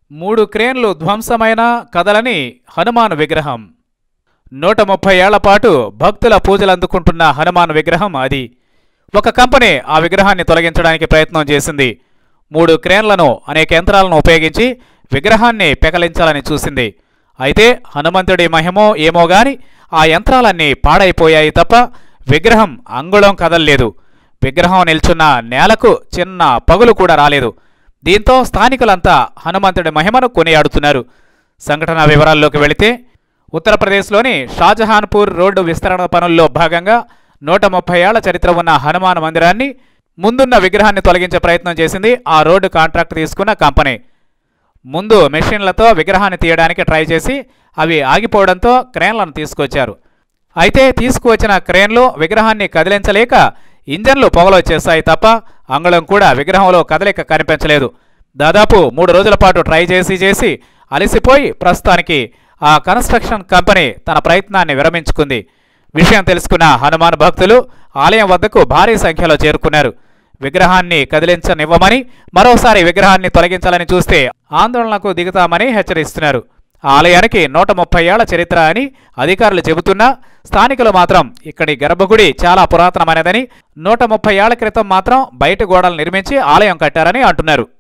మూడు క్రేన్లు ధ్వంసమైన కదలని హనుమాన్ విగ్రహం నూట ముప్పై ఏళ్ల పాటు భక్తుల పూజలు అందుకుంటున్న హనుమాన్ విగ్రహం అది ఒక కంపెనీ ఆ విగ్రహాన్ని తొలగించడానికి ప్రయత్నం చేసింది మూడు క్రేన్లను అనేక యంత్రాలను ఉపయోగించి విగ్రహాన్ని పెకలించాలని చూసింది అయితే హనుమంతుడి మహిమో ఏమో గాని ఆ యంత్రాలన్నీ పాడైపోయాయి తప్ప విగ్రహం అంగుళం కదల్లేదు విగ్రహం నిల్చున్న నేలకు చిన్న పగులు కూడా రాలేదు దీంతో స్థానికులంతా హనుమంతుడి మహిమను కొనియాడుతున్నారు సంఘటన వివరాల్లోకి వెళితే ఉత్తరప్రదేశ్లోని షాజహాన్పూర్ రోడ్డు విస్తరణ పనుల్లో భాగంగా నూట ముప్పై ఏళ్ల చరిత్ర ఉన్న హనుమాన్ మందిరాన్ని ముందున్న విగ్రహాన్ని తొలగించే ప్రయత్నం చేసింది ఆ రోడ్డు కాంట్రాక్ట్ తీసుకున్న కంపెనీ ముందు మెషిన్లతో విగ్రహాన్ని తీయడానికి ట్రై చేసి అవి ఆగిపోవడంతో క్రేన్లను తీసుకొచ్చారు అయితే తీసుకువచ్చిన క్రేన్లు విగ్రహాన్ని కదిలించలేక ఇంజన్లు పొగలొచ్చేశాయి తప్ప అంగుళం కూడా విగ్రహంలో కదలిక కనిపించలేదు దాదాపు మూడు రోజుల పాటు ట్రై చేసి చేసి అలసిపోయి ప్రస్తుతానికి ఆ కన్స్ట్రక్షన్ కంపెనీ తన ప్రయత్నాన్ని విరమించుకుంది విషయం తెలుసుకున్న హనుమాన్ భక్తులు ఆలయం వద్దకు భారీ సంఖ్యలో చేరుకున్నారు విగ్రహాన్ని కదిలించనివ్వమని మరోసారి విగ్రహాన్ని తొలగించాలని చూస్తే ఆందోళనకు దిగుతామని హెచ్చరిస్తున్నారు ఆ ఆలయానికి నూట ముప్పై ఏళ్ల చరిత్ర అని అధికారులు చెబుతున్నా స్థానికులు మాత్రం ఇక్కడి గర్భగుడి చాలా పురాతనమైనదని నూట ముప్పై ఏళ్ల క్రితం మాత్రం బయట గోడలు నిర్మించి ఆలయం కట్టారని అంటున్నారు